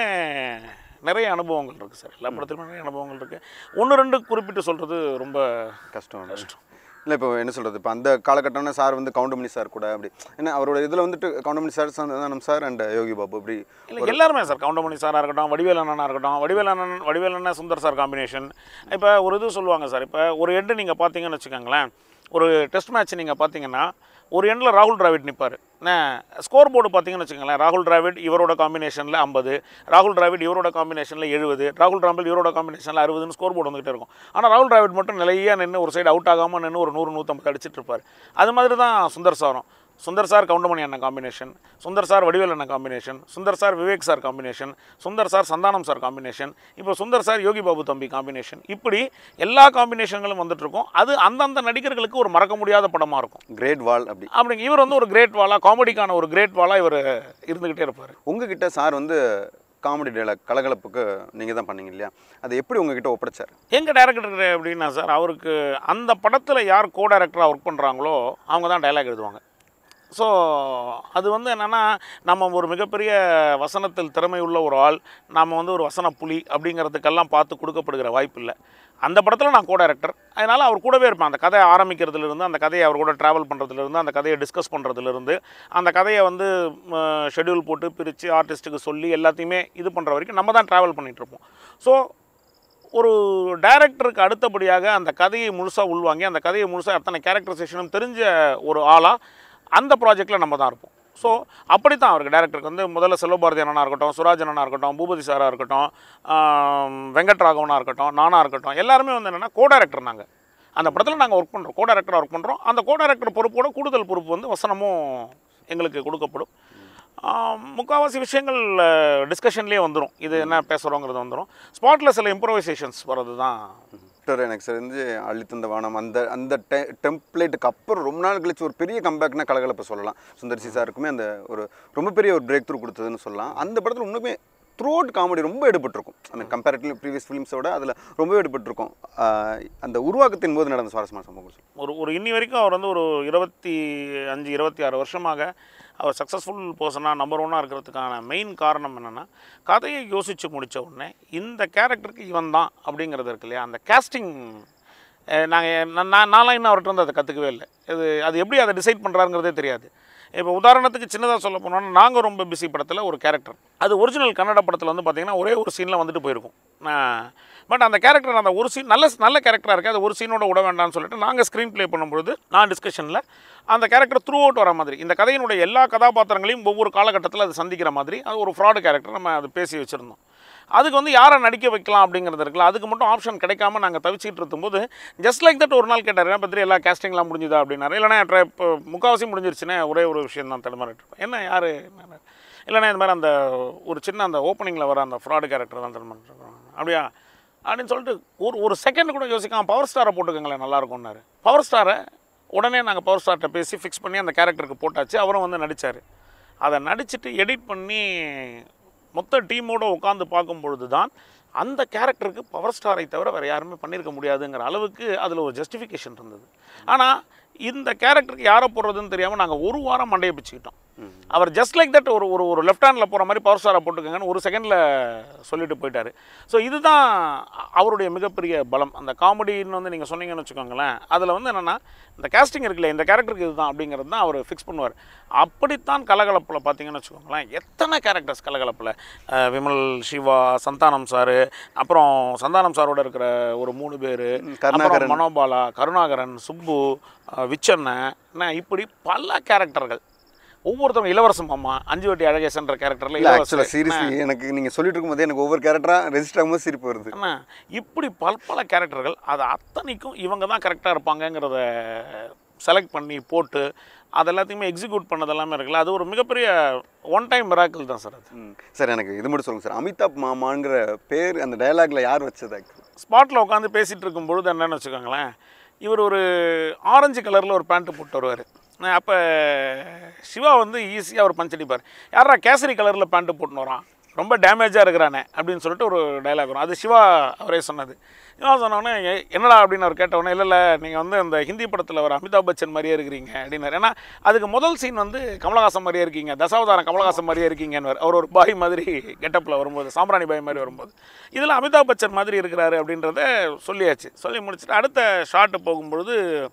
நிறைய அனுபவங்கள் இருக்குது சார் எல்லா படத்துலையுமே நிறைய அனுபவங்கள் இருக்குது ஒன்று ரெண்டு குறிப்பிட்டு சொல்கிறது ரொம்ப கஷ்டம் கஷ்டம் இல்லை இப்போ என்ன சொல்கிறது இப்போ அந்த காலகட்டம்னா சார் வந்து கவுண்டமணி சார் கூட அப்படி ஏன்னா அவரோட இதில் வந்துட்டு Goundamani sir Santhanam sir and Yogi Babu அப்படி இல்லை எல்லாருமே சார் கவுண்டமணி சாராக இருக்கட்டும் வடிவேல் அண்ணனாக இருக்கட்டும் வடிவேல் அண்ணன் வடிவேல் அண்ணன் சுந்தர் சார் காம்பினேஷன் இப்போ ஒரு இது சொல்லுவாங்க சார் இப்போ ஒரு எண்டு நீங்கள் பார்த்தீங்கன்னு வச்சுக்கோங்களேன் ஒரு டெஸ்ட் மேட்ச் நீங்கள் பார்த்தீங்கன்னா ஒரு எண்டில் ராகுல் டிராவிட் நிற்பார் என்ன ஸ்கோர் போர்டு பார்த்தீங்கன்னு வச்சுக்கோங்களேன் ராகுல் டிராவிட் இவரோட காம்பினேஷனில் ஐம்பது ராகுல் டிராவிட் இவரோட காம்பினேஷனில் எழுபது ராகுல் டிராம்பிள் இவரோட காம்பினேஷனில் அறுபதுன்னு ஸ்கோர் போர்டு வந்துகிட்டே இருக்கும் ஆனால் ராகுல் டிராவிட் மட்டும் நிலையாக நின்று ஒரு சைடு அவுட் ஆகாமல் நின்று ஒரு நூறு நூற்றம்பது அடிச்சிட்டு இருப்பார் அது மாதிரி தான் சுந்தர் சாரும் சுந்தர் சார் கவுண்டமணி அண்ணன் காம்பினேஷன் சுந்தர் சார் வடிவேல் அண்ணன் combination Sundar sir Vivek sir combination Sundar sir Santhanam sir combination இப்போ சுந்தர் சார் யோகி பாபு தம்பி காம்பினேஷன் இப்படி எல்லா காம்பினேஷன்களும் வந்துட்டு இருக்கும் அது அந்தந்த நடிகர்களுக்கு ஒரு மறக்க முடியாத படமாக இருக்கும் கிரேட் வால் அப்படி அப்படிங்க இவர் வந்து ஒரு கிரேட் வாலா காமெடிக்கான ஒரு கிரேட் வாலா இவர் இருந்துக்கிட்டே இருப்பார் உங்ககிட்ட சார் வந்து காமெடி டைலாக் கலகலப்புக்கு நீங்கள் தான் பண்ணீங்க இல்லையா அதை எப்படி உங்ககிட்ட ஒப்படைச்சார் எங்கள் டேரக்டர் எப்படின்னா சார் அவருக்கு அந்த படத்தில் யார் கோ டைரக்டராக ஒர்க் பண்ணுறாங்களோ அவங்க தான் டைலாக் எழுதுவாங்க ஸோ அது வந்து என்னென்னா நம்ம ஒரு மிகப்பெரிய வசனத்தில் திறமை உள்ள ஒரு ஆள் நாம் வந்து ஒரு வசன புலி அப்படிங்கிறதுக்கெல்லாம் பார்த்து கொடுக்கப்படுகிற வாய்ப்பு இல்லை அந்த படத்தில் நான் கோ டைரக்டர் அதனால் அவர் கூடவே இருப்பேன் அந்த கதையை ஆரம்பிக்கிறதுலேருந்து அந்த கதையை அவர் கூட ட்ராவல் பண்ணுறதுலேருந்து அந்த கதையை டிஸ்கஸ் பண்ணுறதுலேருந்து அந்த கதையை வந்து ஷெட்யூல் போட்டு பிரித்து ஆர்டிஸ்ட்டுக்கு சொல்லி எல்லாத்தையுமே இது பண்ணுற வரைக்கும் நம்ம தான் ட்ராவல் பண்ணிகிட்ருப்போம் ஸோ ஒரு டைரக்டருக்கு அடுத்தபடியாக அந்த கதையை முழுசாக உள்வாங்கி அந்த கதையை முழுசாக அத்தனை கேரக்டரைசேஷனும் தெரிஞ்ச ஒரு ஆளாக அந்த ப்ராஜெக்டில் நம்ம தான் இருப்போம் ஸோ அப்படி தான் அவருக்கு டேரக்டருக்கு வந்து முதல்ல செல்வபாரதி அண்ணனா இருக்கட்டும் சுராஜ் அண்ணனா இருக்கட்டும் பூபதி சாராக இருக்கட்டும் ஆம், வெங்கட்ராகவனாக இருக்கட்டும் நானாக இருக்கட்டும் எல்லாருமே வந்து என்னென்னா கோ டைரக்டர் நாங்கள் அந்த படத்தில் நாங்கள் ஒர்க் பண்ணுறோம் கோ டைரக்டராக ஒர்க் பண்ணுறோம் அந்த கோ டைரக்டர் பொறுப்போட கூடுதல் பொறுப்பு வந்து வசனமும் எங்களுக்கு கொடுக்கப்படும் ஆம், முக்கால்வாசி விஷயங்கள் டிஸ்கஷன்லேயே வந்துடும் இது என்ன பேசுகிறோங்கிறது வந்துடும் ஸ்பாட்டில் சில இம்ப்ரோவைசேஷன்ஸ் வர்றது தான் டாக்டர் எனக்கு தெரிஞ்சு அள்ளித்தந்த வானம் அந்த அந்த டெ டெம்ப்ளேட்டுக்கு அப்புறம் ரொம்ப நாள் கழிச்சு ஒரு பெரிய கம்பேக்னா கலகலப்பை சொல்லலாம் சுந்தர்சி சாருக்குமே அந்த ஒரு ரொம்ப பெரிய ஒரு பிரேக் த்ரூ கொடுத்ததுன்னு சொல்லலாம் அந்த படத்தில் இன்னுமே த்ரூ அவுட் காமெடி ரொம்ப எடுபட்டிருக்கும் அந்த கம்பேரிட்டிவ் ப்ரீவியஸ் ஃபிலிம்ஸோட அதில் ரொம்பவே எடுபட்டிருக்கும் ஆஹ் அந்த உருவாக்கத்தின் போது நடந்த சுவாரஸ்யமான சம்பவங்கள் சொல்லுங்க. ஒரு ஒரு இன்னி வரைக்கும் அவர் வந்து ஒரு இருபத்தி அஞ்சு இருபத்தி ஆறு வருஷமாக அவர் சக்ஸஸ்ஃபுல் பர்சனாக நம்பர் ஒன்னாக இருக்கிறதுக்கான மெயின் காரணம் என்னென்னா கதையை யோசித்து முடித்த உடனே இந்த கேரக்டருக்கு இவன் தான் அப்படிங்கிறது இருக்கு இல்லையா அந்த கேஸ்டிங் நாங்கள் நான் நான்லாம் இன்னும் அவர்கிட்ட வந்து அதை கற்றுக்கவே இல்லை இது அது எப்படி அதை டிசைட் பண்ணுறாருங்கிறதே தெரியாது இப்போ உதாரணத்துக்கு சின்னதாக சொல்ல போனோம்னா நாங்கள் ரொம்ப பிஸி படத்தில் ஒரு கேரக்டர் அது ஒரிஜினல் கன்னட படத்தில் வந்து பார்த்தீங்கன்னா ஒரே ஒரு சீனில் வந்துட்டு போயிருக்கும் பட் அந்த கேரக்டர் அந்த ஒரு சீன் நல்ல நல்ல கேரக்டராக இருக்குது அது ஒரு சீனோட விட வேண்டாம்னு சொல்லிட்டு நாங்கள் ஸ்க்ரீன் ப்ளே பண்ணும்பொழுது நான் டிஸ்கஷனில் அந்த கேரக்டர் த்ரூ அவுட் வர மாதிரி இந்த கதையினுடைய எல்லா கதாபாத்திரங்களையும் ஒவ்வொரு காலகட்டத்தில் அது சந்திக்கிற மாதிரி அது ஒரு ஃப்ராடு கேரக்டர் நம்ம அது பேசி வச்சுருந்தோம் அதுக்கு வந்து யாரை நடிக்க வைக்கலாம் அப்படிங்கிறது இருக்குல்ல அதுக்கு மட்டும் ஆப்ஷன் கிடைக்காம நாங்கள் தவிச்சிட்டு இருக்கும்போது ஜஸ்ட் லைக் தட் ஒரு நாள் கேட்டார் என்ன பற்றி எல்லா கேஸ்டிங்லாம் முடிஞ்சுதா அப்படின்னாரு இல்லைனா ட்ரை இப்போ முக்கால்வாசி முடிஞ்சிருச்சுன்னா ஒரே ஒரு விஷயம் தான் தடுமாறிட்டு இருப்பேன். என்ன யார் இல்லைனா இந்த மாதிரி அந்த ஒரு சின்ன அந்த ஓப்பனிங்கில் வர அந்த ஃப்ராடு கேரக்டர் தான் தடுமாறிட்டு இருக்கோம் அப்படியா அப்படின்னு சொல்லிட்டு ஒரு ஒரு செகண்ட் கூட யோசிக்காம பவர் ஸ்டாரை போட்டுக்கங்களேன் நல்லா இருக்கும்னாரு பவர் ஸ்டாரை உடனே நாங்கள் பவர் ஸ்டார்கிட்ட பேசி ஃபிக்ஸ் பண்ணி அந்த கேரக்டருக்கு போட்டாச்சு அவரும் வந்து நடித்தார் அதை நடிச்சிட்டு எடிட் பண்ணி மொத்த டீமோட உட்காந்து பார்க்கும் பொழுது தான் அந்த கேரக்டருக்கு பவர் ஸ்டாரை தவிர வேறு யாருமே பண்ணியிருக்க முடியாதுங்கிற அளவுக்கு அதில் ஒரு ஜஸ்டிஃபிகேஷன் இருந்தது ஆனால் இந்த கேரக்டருக்கு யாரை போடுறதுன்னு தெரியாமல் நாங்கள் ஒரு வாரம் மண்டையை பிச்சுக்கிட்டோம் அவர் ஜஸ்ட் லைக் தட் ஒரு ஒரு ஒரு லெஃப்ட் ஹேண்டில் போகிற மாதிரி பவர் ஸ்டாரை போட்டுக்கங்கன்னு ஒரு செகண்டில் சொல்லிட்டு போயிட்டாரு ஸோ இதுதான் அவருடைய மிகப்பெரிய பலம் அந்த காமெடின்னு வந்து நீங்கள் சொன்னீங்கன்னு வச்சுக்கோங்களேன் அதில் வந்து என்னென்னா இந்த casting இருக்குல்ல இந்த கேரக்டருக்கு இதுதான் அப்படிங்கிறது தான் அவர் ஃபிக்ஸ் பண்ணுவார் அப்படித்தான் கலகலப்பில் பார்த்தீங்கன்னு வச்சுக்கோங்களேன் எத்தனை கேரக்டர்ஸ் கலகலப்பில் அஹ், விமல் சிவா சந்தானம் சார் அப்புறம் சந்தானம் சாரோட இருக்கிற ஒரு மூணு பேர் கருணாகரன். மனோபாலா கருணாகரன் சுப்பு அஹ், விச்சண்ணன் என்ன இப்படி பல கேரக்டர்கள் ஒவ்வொருத்தவங்க இளவரசம் மாமா அஞ்சு வட்டி அழகேசன்ற கேரக்டரில் இல்லை ஆக்சுவலாக சீரியஸ்லி எனக்கு நீங்கள் சொல்லிட்டு இருக்கும்போது எனக்கு ஒவ்வொரு கேரக்டராக ரெஜிஸ்டர் ஆகும்போது சிரிப்பு வருது என்ன இப்படி பல்பல கேரக்டர்கள் அது அத்தனைக்கும் இவங்க தான் கரெக்டாக இருப்பாங்கங்கிறத செலக்ட் பண்ணி போட்டு அது எல்லாத்தையுமே எக்ஸிக்யூட் பண்ணது எல்லாமே இருக்குல்ல அது ஒரு மிகப்பெரிய ஒன் டைம் மிராக்கிள் தான் சார் அது ம். சார் எனக்கு இது மட்டும் சொல்லுங்கள் சார் அமிதாப் மாமாங்கிற பேர் அந்த டயலாக்ல யார் வச்சது ஆக்சுவலி ஸ்பாட்டில் உட்காந்து பேசிகிட்டு இருக்கும் பொழுது என்னன்னு வச்சுக்கோங்களேன் இவர் ஒரு ஆரஞ்சு கலரில் ஒரு பேண்ட்டு போட்டு வருவார் அப்போ சிவா வந்து ஈஸியாக ஒரு பஞ்ச் அடிப்பார் யாரா கேசரி கலரில் பேண்ட்டு போட்டுன்னு வரான் ரொம்ப டேமேஜாக இருக்கிறானே அப்படின்னு சொல்லிட்டு ஒரு டைலாக் வரும் அது சிவா அவரே சொன்னது சிவா சொன்னோடனே "எ- என்னடா அப்படின்னு அவர் கேட்டவுடனே இல்லை இல்லை நீங்கள் வந்து அந்த ஹிந்தி படத்தில் வர அமிதாப் பச்சன் மாதிரியே இருக்கிறீங்க அப்படின்னாரு ஏன்னா அதுக்கு முதல் சீன் வந்து கமலஹாசன் மாதிரியே இருக்கீங்க தசாவதாரம் கமலஹாசன் மாதிரியே இருக்கீங்கன்னு அவர் ஒரு பாய் மாதிரி கெட்டப்பில் வரும்போது சாம்பிராணி பாய் மாதிரி வரும்போது இதில் அமிதாப் பச்சன் மாதிரி இருக்கிறாரு அப்படின்றத சொல்லியாச்சு சொல்லி முடிச்சுட்டு அடுத்த ஷாட்டு போகும்பொழுது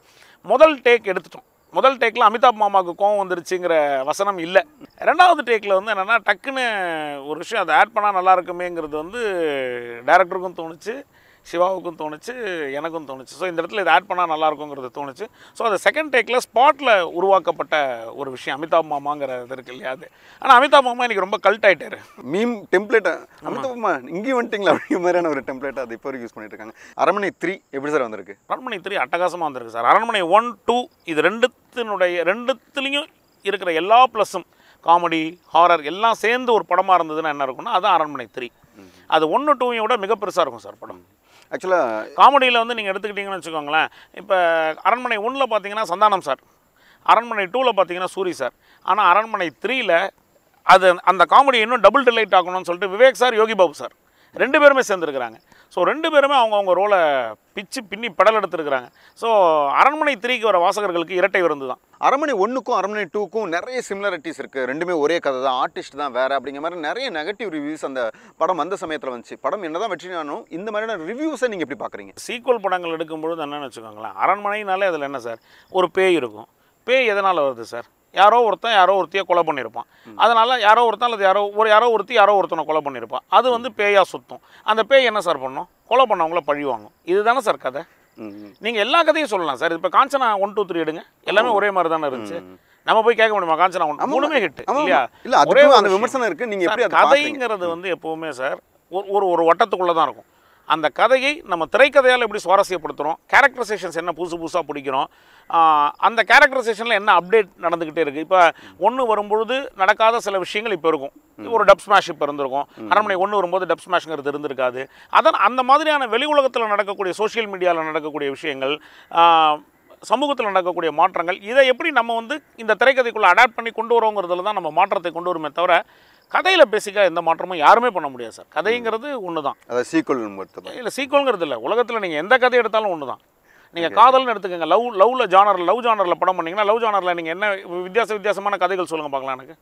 முதல் டேக் எடுத்துட்டோம் முதல் டேக்கில் அமிதாப் மாமாவுக்கு கோவம் வந்துருச்சுங்கிற வசனம் இல்லை ரெண்டாவது டேக்கில் வந்து என்னென்னா டக்குன்னு ஒரு விஷயம் அதை ஆட் பண்ணால் நல்லா இருக்குமேங்கிறது வந்து டேரக்டருக்கும் தோணுச்சு சிவாவுக்கும் தோணுச்சு எனக்கும் தோணுச்சு ஸோ இந்த இடத்துல இதை ஆட் பண்ணால் நல்லா இருக்குங்கிறது தோணுச்சு ஸோ அது செகண்ட் டேக்கில் ஸ்பாட்டில் உருவாக்கப்பட்ட ஒரு விஷயம் அமிதாப் மாமாங்கிறது இருக்கு இல்லையா அது ஆனால் அமிதாப் மாமா எனக்கு ரொம்ப கல்ட் ஆயிட்டாரு மீம் டெம்ப்ளேட்டா அமிதாப்மா இங்கேயும் வந்துட்டிங்களா அப்படிங்கிற மாதிரியான ஒரு டெம்ப்ளேட் அது இப்போ வரைக்கும் யூஸ் பண்ணிட்டு இருக்காங்க அரண்மனை த்ரீ எப்படி சார் வந்திருக்கு அரண்மனை த்ரீ அட்டகாசமாக வந்திருக்கு சார் அரண்மனை ஒன் டூ இது ரெண்டுத்தினுடைய ரெண்டுத்துலேயும் இருக்கிற எல்லா ப்ளஸ்ஸும் காமெடி ஹாரர் எல்லாம் சேர்ந்து ஒரு படமாக இருந்ததுன்னா என்ன இருக்கும்னா அதான் அரண்மனை த்ரீ அது ஒன்று டூவையும் விட மிக பெருசாக இருக்கும் சார் படம் ஆக்சுவலாக காமெடியில் வந்து நீங்கள் எடுத்துக்கிட்டிங்கன்னு வச்சுக்கோங்களேன் இப்போ அரண்மனை ஒன்றில் பார்த்தீங்கன்னா சந்தானம் சார் அரண்மனை டூவில் பார்த்தீங்கன்னா சூரி சார் ஆனால் அரண்மனை த்ரீயில் அது அந்த காமெடி இன்னும் டபுள் டிலைட் ஆகணும்னு சொல்லிட்டு விவேக் சார் யோகி பாபு சார் ரெண்டு பேருமே சேர்ந்துருக்கிறாங்க ஸோ ரெண்டு பேருமே அவங்கவுங்க ரோலை பிச்சு பின்னி படல் எடுத்துருக்கிறாங்க ஸோ அரண்மனை த்ரீக்கு வர வாசகர்களுக்கு இரட்டை விருந்து தான் அரண்மனை ஒன்றுக்கும் அரண்மனை டூக்கும் நிறைய சிமிலாரிட்டிஸ் இருக்குது ரெண்டுமே ஒரே கதை தான் ஆர்டிஸ்ட் தான் வேறு அப்படிங்கிற மாதிரி நிறைய நெகட்டிவ் ரிவ்யூஸ் அந்த படம் வந்த சமயத்தில் வந்துச்சு படம் என்னதான் வெற்றினாலும் இந்த மாதிரியான ரிவ்யூஸை நீங்கள் எப்படி பார்க்குறீங்க சீக்வல் படங்கள் எடுக்கும்பொழுது என்னன்னு வச்சுக்கோங்களேன் அரண்மனைனாலே அதில் என்ன சார் ஒரு பேய் இருக்கும் பேய் எதனால் வருது சார் யாரோ ஒருத்தன் யாரோ ஒருத்தியை கொலை பண்ணியிருப்பான் அதனால் யாரோ ஒருத்தன் அல்லது யாரோ ஒரு யாரோ ஒருத்தி யாரோ ஒருத்தனை கொலை பண்ணியிருப்பான் அது வந்து பேயாக சுத்தும் அந்த பேய் என்ன சார் பண்ணும் கொலை பண்ணவங்கள பழி வாங்கும் இதுதானே சார் கதை ம் நீங்கள் எல்லா கதையும் சொல்லலாம் சார் இப்போ காஞ்சனா ஒன் டூ த்ரீ எடுங்க எல்லாமே ஒரே மாதிரி தானே இருந்துச்சு நம்ம போய் கேட்க முடியுமா காஞ்சனா ஒன் மூணுமே ஹிட் ஆமா, இல்லையா இல்ல, அதுக்கும் ஒரே ஒரு அந்த விஷயம். விமர்சனம் இருக்கு. நீங்க எப்படி சார், அதை பார்க்கறீங்க? கதைங்கிறது வந்து எப்பவுமே சார் ஒரு ஒரு ஒரு வட்டத்துக்குள்ளே தான் இருக்கும் அந்த கதையை நம்ம திரைக்கதையால் எப்படி சுவாரஸ்யப்படுத்துகிறோம் கேரக்டரைசேஷன்ஸ் என்ன புதுசு புதுசாக பிடிக்கிறோம் ஆஹ் அந்த கேரக்டரைசேஷனில் என்ன அப்டேட் நடந்துக்கிட்டே இருக்குது இப்போ ஒன்று வரும்பொழுது நடக்காத சில விஷயங்கள் இப்போ இருக்கும் ஒரு டப் ஸ்மாஷ் இப்போ இருந்திருக்கும் அரண்மனை ஒன்று வரும்போது டப் ஸ்மாஷ்ங்கிறது இருந்திருக்காது அதான் அந்த மாதிரியான வெளி உலகத்தில் நடக்கக்கூடிய சோஷியல் மீடியாவில் நடக்கக்கூடிய விஷயங்கள் ஆஹ் சமூகத்தில் நடக்கக்கூடிய மாற்றங்கள் இதை எப்படி நம்ம வந்து இந்த திரைக்கதைக்குள்ளே அடாப்ட் பண்ணி கொண்டு வரோங்கிறதுல தான் நம்ம மாற்றத்தை கொண்டு வருமே தவிர கதையில் பேசிக்காக எந்த மாற்றமும் யாருமே பண்ண முடியாது சார் கதைங்கிறது ஒன்று தான் அதாவது சீக்குவல் மட்டும் இல்லை சீக்வல்ங்கிறது இல்லை உலகத்தில் நீங்கள் எந்த கதை எடுத்தாலும் ஒன்று தான் நீங்கள் காதல்னு எடுத்துக்கோங்க லவ் லவ்வில் ஜானரில் லவ் ஜானரில் படம் பண்ணீங்கன்னா லவ் ஜானரில் நீங்கள் என்ன வித்தியாச வித்தியாசமான கதைகள் சொல்லுங்கள் பார்க்கலாம் எனக்கு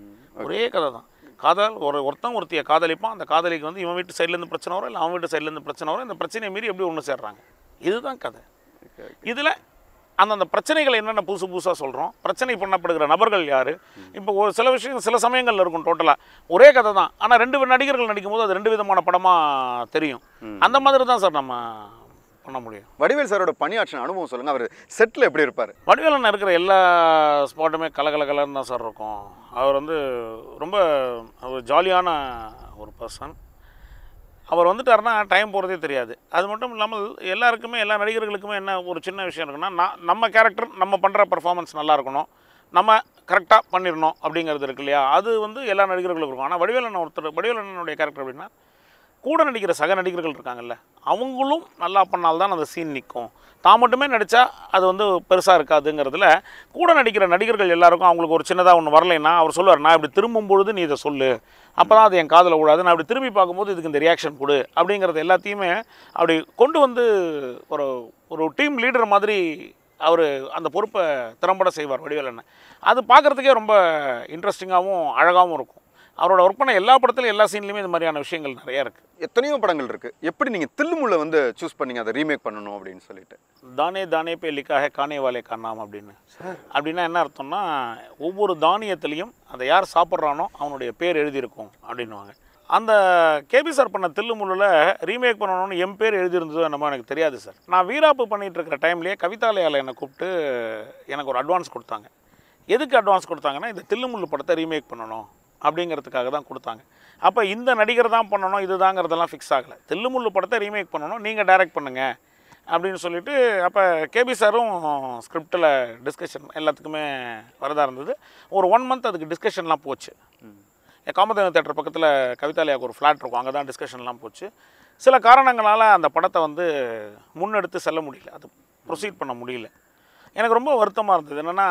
ஒரே கதை தான் காதல் ஒரு ஒருத்தன் ஒருத்தியை காதலிப்பான் அந்த காதலிக்கு வந்து இவன் வீட்டு சைட்லேருந்து பிரச்சனை வரும் இல்லை அவன் வீட்டு சைட்லேருந்து பிரச்சனை வரும் இந்த பிரச்சனையை மீறி எப்படி ஒன்று சேர்றாங்க இதுதான் கதை இதில் அந்தந்த பிரச்சனைகள் என்னென்ன புதுசு புதுசாக சொல்கிறோம் பிரச்சனை பண்ணப்படுகிற நபர்கள் யார் இப்போ ஒரு சில விஷயம் சில சமயங்கள்ல இருக்கும் டோட்டலாக ஒரே கதை தான் ஆனால் ரெண்டு நடிகர்கள் நடிக்கும்போது அது ரெண்டு விதமான படமாக தெரியும் அந்த மாதிரி தான் சார் நம்ம பண்ண முடியும் வடிவேல் சாரோட பணியாற்றின அனுபவம் சொல்லுங்க அவர் செட்டில் எப்படி இருப்பார் வடிவேலன் இருக்கிற எல்லா ஸ்பாட்டுமே கலகல கலர்னு தான் சார் இருக்கும் அவர் வந்து ரொம்ப ஒரு ஜாலியான ஒரு பர்சன் அவர் வந்துட்டாருன்னா டைம் போகிறதே தெரியாது அது மட்டும் இல்லாமல் எல்லாருக்குமே எல்லா நடிகர்களுக்குமே என்ன ஒரு சின்ன விஷயம் இருக்குன்னா நான் நம்ம கேரக்டர் நம்ம பண்ணுற பர்ஃபார்மன்ஸ் நல்லா இருக்கணும் நம்ம கரெக்டாக பண்ணிடணும் அப்படிங்கிறது இருக்கு இல்லையா அது வந்து எல்லா நடிகர்களுக்கும் இருக்கும் ஆனால் வடிவேலன் ஒருத்தர் வடிவேலனுடைய கேரக்டர் அப்படின்னா கூட நடிக்கிற சக நடிகர்கள் இருக்காங்கல்ல அவங்களும் நல்லா பண்ணால்தான் அந்த சீன் நிற்கும் தான் மட்டுமே நடித்தா அது வந்து பெருசாக இருக்காதுங்கிறதுல கூட நடிக்கிற நடிகர்கள் எல்லாருக்கும் அவங்களுக்கு ஒரு சின்னதாக ஒன்று வரலைன்னா அவர் சொல்லுவார் நான் இப்படி திரும்பும் பொழுது நீ இதை சொல்லு அப்போ தான் அது என் காதில் விடாது நான் அப்படி திரும்பி பார்க்கும்போது இதுக்கு இந்த ரியாக்ஷன் கொடு அப்படிங்கிறது எல்லாத்தையுமே அப்படி கொண்டு வந்து ஒரு ஒரு டீம் லீடர் மாதிரி அவர் அந்த பொறுப்பை திறம்பட செய்வார் வடிவேலண்ணன் அது பார்க்குறதுக்கே ரொம்ப இன்ட்ரெஸ்டிங்காகவும் அழகாகவும் இருக்கும் அவரோட ஒர்க் பண்ண எல்லா படத்துலையும் எல்லா சீன்லையுமே இந்த மாதிரியான விஷயங்கள் நிறையா இருக்குது எத்தனையோ படங்கள் இருக்கு எப்படி நீங்க தில்லுமுள்ள வந்து சூஸ் பண்ணீங்க அதை ரீமேக் பண்ணணும் அப்படின்னு சொல்லிட்டு தானே தானே பே லிக்காக கானே வாலே காணாம் அப்படின்னு அப்படின்னா என்ன அர்த்தம்னா ஒவ்வொரு தானியத்துலேயும் அதை யார் சாப்பிட்றானோ அவனுடைய பேர் எழுதியிருக்கும் அப்படின்னுவாங்க அந்த கேபி சார் பண்ண தில்லுமுள்ளில் ரீமேக் பண்ணணும்னு என் பேர் எழுதியிருந்தது என்னமோ எனக்கு தெரியாது சார் நான் வீராப்பு பண்ணிகிட்டு இருக்கிற டைம்லேயே கவிதாலயாவில் என்னை கூப்பிட்டு எனக்கு ஒரு அட்வான்ஸ் கொடுத்தாங்க எதுக்கு அட்வான்ஸ் கொடுத்தாங்கன்னா இந்த தில்லுமுள்ளு படத்தை ரீமேக் பண்ணணும் அப்படிங்கிறதுக்காக தான் கொடுத்தாங்க அப்போ இந்த நடிகர் தான் பண்ணணும் இதுதாங்கிறதெல்லாம் ஃபிக்ஸ் ஆகலை தில்லுமுள்ளு படத்தை ரீமேக் பண்ணணும் நீங்கள் டைரக்ட் பண்ணுங்கள் அப்படின்னு சொல்லிட்டு அப்போ கேபி சாரும் ஸ்கிரிப்டில் டிஸ்கஷன் எல்லாத்துக்குமே வரதா இருந்தது ஒரு ஒன் மந்த் அதுக்கு டிஸ்கஷன்லாம் போச்சு காமதேவன் தேட்டர் பக்கத்தில் கவிதாலயாவுக்கு ஒரு ஃப்ளாட் இருக்கும் அங்கே தான் டிஸ்கஷன்லாம் போச்சு சில காரணங்களால் அந்த படத்தை வந்து முன்னெடுத்து செல்ல முடியல அது ப்ரொசீட் பண்ண முடியல எனக்கு ரொம்ப வருத்தமாக இருந்தது என்னென்னா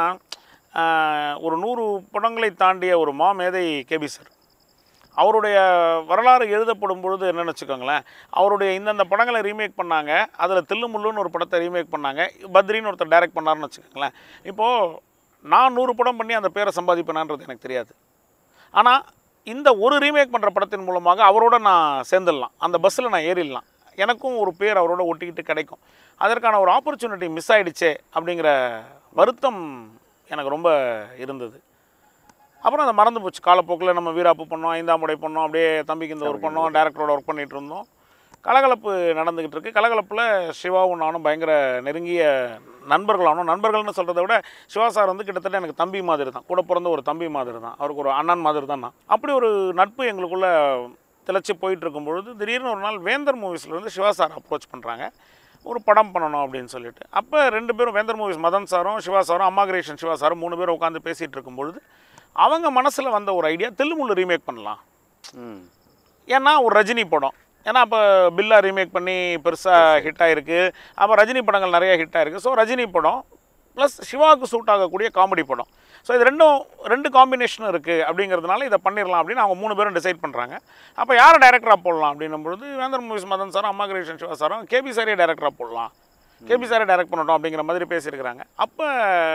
ஒரு நூறு படங்களை தாண்டிய ஒரு மாமேதை கேபி சார் அவருடைய வரலாறு எழுதப்படும் பொழுது என்னன்னு வச்சுக்கோங்களேன் அவருடைய இந்தந்த படங்களை ரீமேக் பண்ணாங்க அதில் தில்லுமுள்ளுன்னு ஒரு படத்தை ரீமேக் பண்ணாங்க பத்ரின்னு ஒருத்தர் டைரக்ட் பண்ணாருன்னு வச்சுக்கோங்களேன் இப்போது நான் நூறு படம் பண்ணி அந்த பேரை சம்பாதிப்பேனான்றது எனக்கு தெரியாது ஆனால் இந்த ஒரு ரீமேக் பண்ணுற படத்தின் மூலமாக அவரோட நான் சேர்ந்துடலாம் அந்த பஸ்ஸில் நான் ஏறிடலாம் எனக்கும் ஒரு பேர் அவரோட ஒட்டிக்கிட்டு கிடைக்கும் அதற்கான ஒரு ஆப்பர்ச்சுனிட்டி மிஸ் ஆயிடுச்சே அப்படிங்கிற வருத்தம் எனக்கு ரொம்ப இருந்தது அப்புறம் அதை மறந்து போச்சு காலப்போக்கில் நம்ம வீராப்பு பண்ணோம் ஐந்தாம் படை பண்ணோம் அப்படியே தம்பிக்கு இந்த ஒரு பண்ணோம் டேரக்டரோட ஒர்க் பண்ணிகிட்டு இருந்தோம் கலகலப்பு நடந்துக்கிட்டு இருக்கு கலகலப்பில் சிவாவும் நானும் பயங்கர நெருங்கிய நண்பர்களானோம் நண்பர்கள்னு சொல்கிறத விட சிவா சார் வந்து கிட்டத்தட்ட எனக்கு தம்பி மாதிரி தான் கூட பிறந்த ஒரு தம்பி மாதிரி தான் அவருக்கு ஒரு அண்ணன் மாதிரி தான் நான் அப்படி ஒரு நட்பு எங்களுக்குள்ள திளைச்சி போயிட்டு இருக்கும் பொழுது திடீர்னு ஒரு நாள் வேந்தர் மூவிஸ்லேருந்து சிவா சார் அப்ரோச் பண்ணுறாங்க ஒரு படம் பண்ணணும் அப்படின்னு சொல்லிட்டு அப்போ ரெண்டு பேரும் வேந்தர் மூவிஸ் மதன் சாரும் சிவா சாரும் அம்மா கிரேஷன் சிவா சாரும் மூணு பேரும் உட்காந்து பேசிகிட்டு இருக்கும் பொழுது அவங்க மனசில் வந்த ஒரு ஐடியா தில்லுமுள்ளு ரீமேக் பண்ணலாம் ம் ஏன்னா ஒரு ரஜினி படம் ஏன்னா அப்போ பில்லா ரீமேக் பண்ணி பெருசாக ஹிட் ஆகிருக்கு அப்போ ரஜினி படங்கள் நிறைய ஹிட் ஆகிருக்கு ஸோ ரஜினி படம் ப்ளஸ் சிவாவுக்கு சூட் ஆகக்கூடிய காமெடி படம் ஸோ இது ரெண்டும் ரெண்டு காம்பினேஷனும் இருக்குது அப்படிங்கிறதுனால இதை பண்ணிடலாம் அப்படின்னு அவங்க மூணு பேரும் டிசைட் பண்ணுறாங்க அப்போ யாரை டைரக்டராக போடலாம் அப்படின்னும் பொழுது வேந்தர் மூவிஸ் மதன் சாரும் அம்மா கிருஷ்ணன் சிவா சாரும் கேபி சாரே டைரக்டராக போடலாம் கேபி சாரே டைரக்ட் பண்ணட்டும் அப்படிங்கிற மாதிரி பேசியிருக்கிறாங்க அப்போ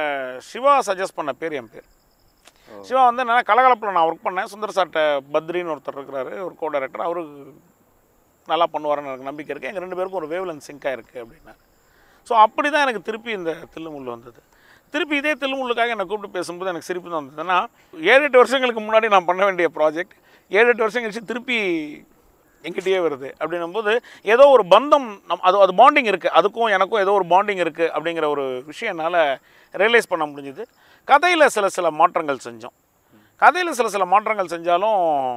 சிவா சஜஸ்ட் பண்ண பேர் என் பேர் சிவா வந்து என்னன்னா கலகலப்பில் நான் ஒர்க் பண்ணேன் சுந்தர் சார்ட்ட பத்ரின்னு ஒருத்தர் இருக்கிறாரு ஒரு கோ டைரக்டர் அவரு நல்லா பண்ணுவாருன்னு எனக்கு நம்பிக்கை இருக்குது எங்கள் ரெண்டு பேருக்கும் ஒரு வேவ்லன் சிங்காக இருக்குது அப்படின்னா ஸோ அப்படி தான் எனக்கு திருப்பி இந்த தில்லுமுள்ளு வந்தது திருப்பி இதே தில்லுமுள்ளுக்காக என்னை கூப்பிட்டு பேசும்போது எனக்கு சிரிப்பு தான் வந்தது ஏன்னா ஏழு எட்டு வருஷங்களுக்கு முன்னாடி நான் பண்ண வேண்டிய ப்ராஜெக்ட் ஏழு எட்டு வருஷம் கழிச்சு திருப்பி எங்கிட்டயே வருது அப்படின்னும்போது ஏதோ ஒரு பந்தம் நம் அது அது பாண்டிங் இருக்குது அதுக்கும் எனக்கும் ஏதோ ஒரு பாண்டிங் இருக்குது அப்படிங்கிற ஒரு விஷயம் என்னால் ரியலைஸ் பண்ண முடிஞ்சுது கதையில் சில சில மாற்றங்கள் செஞ்சோம் கதையில் சில சில மாற்றங்கள் செஞ்சாலும்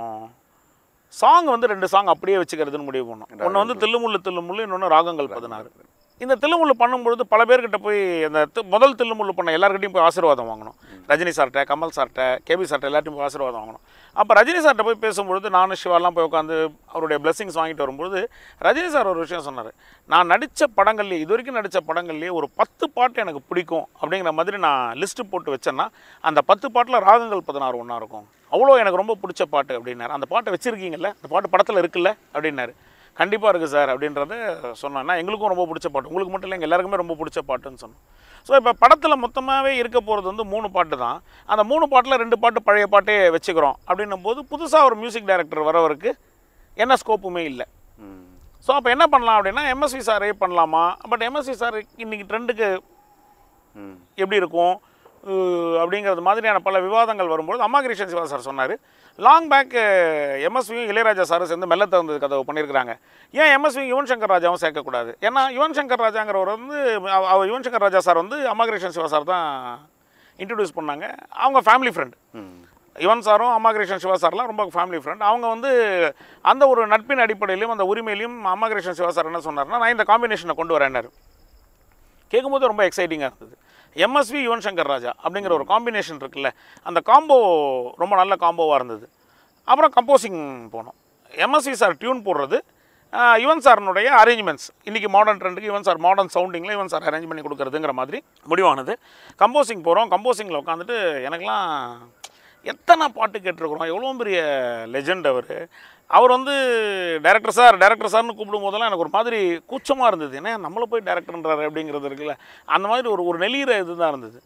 சாங் வந்து ரெண்டு சாங் அப்படியே வச்சுக்கிறதுன்னு முடிவு பண்ணோம் ஒன்று வந்து தில்லுமுள்ளு தில்லுமுள்ளு இன்னொன்று ராகங்கள் பதினாறு இந்த தில்லுமுள்ளு பண்ணும்பொழுது பல பேர்கிட்ட போய் அந்த தி- முதல் தில்லுமுள்ளு பண்ண எல்லார்கிட்டையும் போய் ஆசீர்வாதம் வாங்கணும் ரஜினி சார்கிட்ட கமல் சார்கிட்ட கேபி சார்கிட்ட எல்லாத்தையும் போய் ஆசீர்வாதம் வாங்கணும் அப்போ ரஜினி சார்கிட்ட போய் பேசும்பொழுது நானும் சிவாலாம் போய் உட்காந்து அவருடைய blessings வாங்கிட்டு வரும்பொழுது ரஜினி சார் ஒரு விஷயம் சொன்னார் நான் நடித்த படங்கள்லேயே இது வரைக்கும் நடித்த படங்கள்லேயே ஒரு பத்து பாட்டு எனக்கு பிடிக்கும் அப்படிங்கிற மாதிரி நான் லிஸ்ட்டு போட்டு வச்சேன்னா அந்த பத்து பாட்டில் ராகங்கள் பதினாறு ஒன்றா இருக்கும் அவ்வளோ எனக்கு ரொம்ப பிடிச்ச பாட்டு அப்படின்னாரு அந்த பாட்டை வச்சுருக்கீங்கல்ல அந்த பாட்டு படத்தில் இருக்குல்ல அப்படின்னாரு கண்டிப்பாக இருக்குது சார் அப்படின்றத சொன்னேன்னா எங்களுக்கும் ரொம்ப பிடிச்ச பாட்டு உங்களுக்கு மட்டும் இல்லை எங்கள் எல்லாருக்குமே ரொம்ப பிடிச்ச பாட்டுன்னு சொன்னோம் ஸோ இப்போ படத்தில் மொத்தமாகவே இருக்க போகிறது வந்து மூணு பாட்டு தான் அந்த மூணு பாட்டில் ரெண்டு பாட்டு பழைய பாட்டே வச்சுக்கிறோம் அப்படின்னும் போது புதுசாக ஒரு மியூசிக் டைரக்டர் வரவருக்கு என்ன ஸ்கோப்புமே இல்லை ம் ஸோ அப்போ என்ன பண்ணலாம் அப்படின்னா எம்எஸ்வி சாரே பண்ணலாமா பட் எம்எஸ்வி சார் இன்னைக்கு ட்ரெண்டுக்கு ம் எப்படி இருக்கும் அஹ் அப்படிங்கிறது மாதிரியான பல விவாதங்கள் வரும்போது அம்மா கிருஷ்ணன் சிவா சார் சொன்னார் லாங் பேக் எம்எஸ்வியும் இளையராஜா சாரும் சேர்ந்து மெல்ல திறந்தது கதவு பண்ணியிருக்கிறாங்க ஏன் எம்எஸ்வி யுவன் சங்கர் ராஜாவும் சேர்க்கக்கூடாது ஏன்னா யுவன் சங்கர் ராஜாங்கிறவர் வந்து அவ- அவர் யுவன் சங்கர் ராஜா சார் வந்து அம்மா கிருஷ்ணன் சிவா சார் தான் இன்ட்ரடியூஸ் பண்ணாங்க அவங்க ஃபேமிலி ஃப்ரெண்ட் ம் யுவன் சாரும் அம்மா கிருஷ்ணன் சிவா சார்லாம் ரொம்ப ஃபேமிலி ஃப்ரெண்ட் அவங்க வந்து அந்த ஒரு நட்பின் அடிப்படையிலும் அந்த உரிமையிலையும் அம்மா கிருஷ்ணன் சிவா சார் என்ன சொன்னார்னா நான் இந்த காம்பினேஷனை கொண்டு வரேன்னாரு கேட்கும்போது ரொம்ப எக்ஸைட்டிங்காக இருந்தது எம்எஸ்வி யுவன் சங்கர் ராஜா அப்படிங்கிற ஒரு காம்பினேஷன் இருக்குல்ல அந்த காம்போ ரொம்ப நல்ல காம்போவாக இருந்தது அப்புறம் கம்போசிங் போனோம் எம்எஸ்வி சார் டியூன் போடுறது ஆஹ், யுவன் சாரனுடைய அரேஞ்ச்மெண்ட்ஸ் இன்றைக்கி மாடர்ன் ட்ரெண்டுக்கு யுவன் சார் மாடர்ன் சவுண்டிங்கில் யுவன் சார் அரேஞ்ச் பண்ணி கொடுக்குறதுங்கிற மாதிரி முடிவானது கம்போசிங் போகிறோம் கம்போசிங்கில் உட்காந்துட்டு எனக்கெல்லாம் எத்தனை பாட்டு கேட்டிருக்கிறோம் எவ்வளோ பெரிய லெஜெண்ட் அவர் அவர் வந்து டேரக்டர் சார் டேரக்டர் சார்னு கூப்பிடும் போதெல்லாம் எனக்கு ஒரு மாதிரி கூச்சமாக இருந்தது ஏன்னா நம்மளை போய் டேரக்டர்ன்றாரு அப்படிங்கிறது இருக்குல்ல அந்த மாதிரி ஒரு ஒரு நெளிகிற இது தான் இருந்தது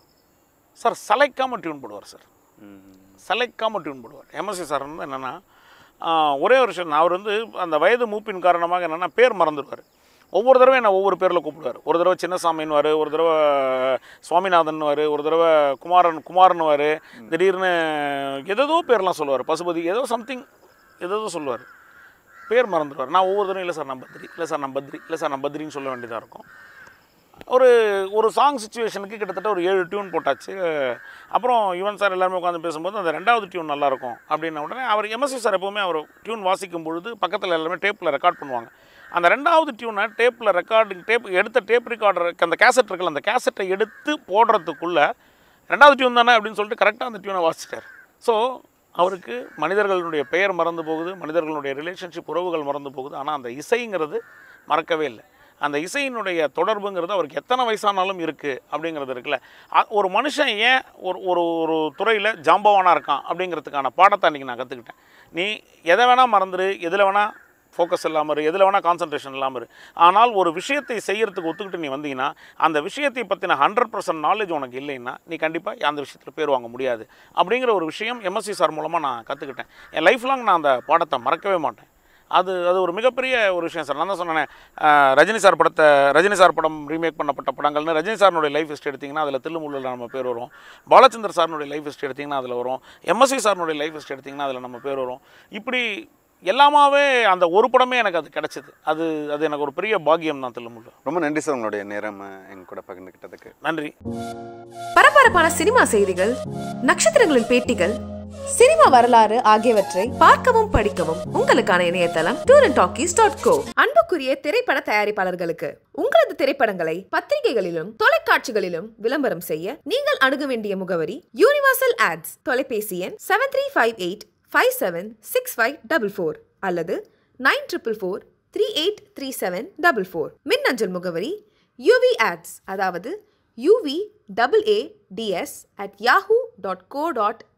சார் சலைக்காமல் டியூன் போடுவார் சார் ம் சலைக்காமல் டியூன் போடுவார் எம்எஸ்சி சார் வந்து என்னென்னா ஒரே ஒரு விஷயம் அவர் வந்து அந்த வயது மூப்பின் காரணமாக என்னென்னா பேர் மறந்துடுவார் ஒவ்வொரு தடவை என்ன ஒவ்வொரு பேரில் கூப்பிடுவார் ஒரு தடவை சின்னசாமின்னுவார் ஒரு தடவை சுவாமிநாதன்னுவார் ஒரு தடவை குமாரன் குமாரன்னுவார் திடீர்னு எதேதோ பேர்லாம் சொல்லுவார் பசுபதி ஏதோ சம்திங் ஏதோ சொல்லுவார் பேர் மறந்துடுவார் நான் ஒவ்வொரு தடவை இல்லை சார் நான் பத்ரி இல்லை சார் நான் பத்ரி இல்லை சார் நான் பத்ரின்னு சொல்ல வேண்டியதாக இருக்கும் ஒரு ஒரு சாங் சுச்சுவேஷனுக்கு கிட்டத்தட்ட ஒரு ஏழு டியூன் போட்டாச்சு அப்புறம் யுவன் சார் எல்லாருமே உட்காந்து பேசும்போது அந்த ரெண்டாவது டியூன் நல்லாயிருக்கும் அப்படின்ன உடனே அவர் எம்எஸ்சி சார் எப்போவுமே அவர் டியூன் வாசிக்கும் பொழுது பக்கத்தில் எல்லாருமே டேப்பில் ரெக்கார்ட் பண்ணுவாங்க அந்த ரெண்டாவது டியூனை டேப்பில் ரெக்கார்டிங் டேப் எடுத்த டேப் ரெக்கார்டர் அந்த கேசட் இருக்குல்ல அந்த கேசட்டை எடுத்து போடுறதுக்குள்ளே ரெண்டாவது டியூன் தானே அப்படின்னு சொல்லிட்டு கரெக்டாக அந்த டியூனை வாசிச்சிட்டார் ஸோ அவருக்கு மனிதர்களுடைய பெயர் மறந்து போகுது மனிதர்களுடைய ரிலேஷன்ஷிப் உறவுகள் மறந்து போகுது ஆனால் அந்த இசைங்கிறது மறக்கவே இல்லை அந்த இசையினுடைய தொடர்புங்கிறது அவருக்கு எத்தனை வயசானாலும் இருக்குது அப்படிங்கிறது இருக்குல்ல அ- ஒரு மனுஷன் ஏன் ஒரு ஒரு ஒரு துறையில் ஜாம்பவானாக இருக்கான் அப்படிங்கிறதுக்கான பாடத்தை அன்றைக்கி நான் கற்றுக்கிட்டேன் நீ எதை வேணால் மறந்துரு எதில் வேணால் ஃபோக்கஸ் இல்லாமல் இரு எதில் வேணால் கான்சன்ட்ரேஷன் இல்லாமல் இரு ஆனால் ஒரு விஷயத்தை செய்யறதுக்கு ஒத்துக்கிட்டு நீ வந்தீங்கன்னா அந்த விஷயத்தை பற்றின ஹண்ட்ரட் பர்சன்ட் நாலேஜ் உனக்கு இல்லைன்னா நீ கண்டிப்பாக அந்த விஷயத்தில் பேர் வாங்க முடியாது அப்படிங்கிற ஒரு விஷயம் எம்எஸ்சி சார் மூலமாக நான் கற்றுக்கிட்டேன் என் லைஃப் லாங் நான் அந்த பாடத்தை மறக்கவே மாட்டேன் அது அது ஒரு மிகப்பெரிய ஒரு விஷயம் சார் நான் தான் சொன்னேன் அஹ், ரஜினி சார் படத்தை ரஜினி சார் படம் ரீமேக் பண்ணப்பட்ட படங்கள்னு ரஜினி சார்னுடைய லைஃப் ஹிஸ்ட்ரி எடுத்திங்கன்னா அதில் தில்லுமுள்ளில் நம்ம பேர் வரும் பாலச்சந்தர் சார்னுடைய லைஃப் ஹிஸ்ட்ரி எடுத்திங்கன்னா அதில் வரும் எம்எஸ்சி சார்னுடைய லைஃப் ஹிஸ்ட்ரி எடுத்திங்கன்னா அதில் நம்ம பேர் வரும் இப்படி எல்லாமாவே அந்த ஒரு படமே எனக்கு அது கிடைச்சிது அது அது எனக்கு ஒரு பெரிய பாக்கியம் தான் தில்லுமுள்ளு ரொம்ப நன்றி சார் உங்களுடைய நேரம் எங்க கூட பகிர்ந்துக்கிட்டதுக்கு நன்றி பரபரப்பான சினிமா செய்திகள் நட்சத்திரங்களின் பேட்டிகள் சினிமா வரலாறு ஆகியவற்றை பார்க்கவும் படிக்கவும் உங்களுக்கான இணையதளம் tour and talkies dot co அன்புக்குரிய திரைப்பட தயாரிப்பாளர்களுக்கு உங்களது திரைப்படங்களை பத்திரிகைகளிலும் தொலைக்காட்சிகளிலும் விளம்பரம் செய்ய நீங்கள் அணுக வேண்டிய முகவரி யூனிவர்சல் ஆட்ஸ் தொலைபேசி எண் seven three five eight five seven six five double four அல்லது nine triple four three eight three seven double four மின்னஞ்சல் முகவரி யூவி ஆட்ஸ் அதாவது UV double A DS at Yahoo dot co dot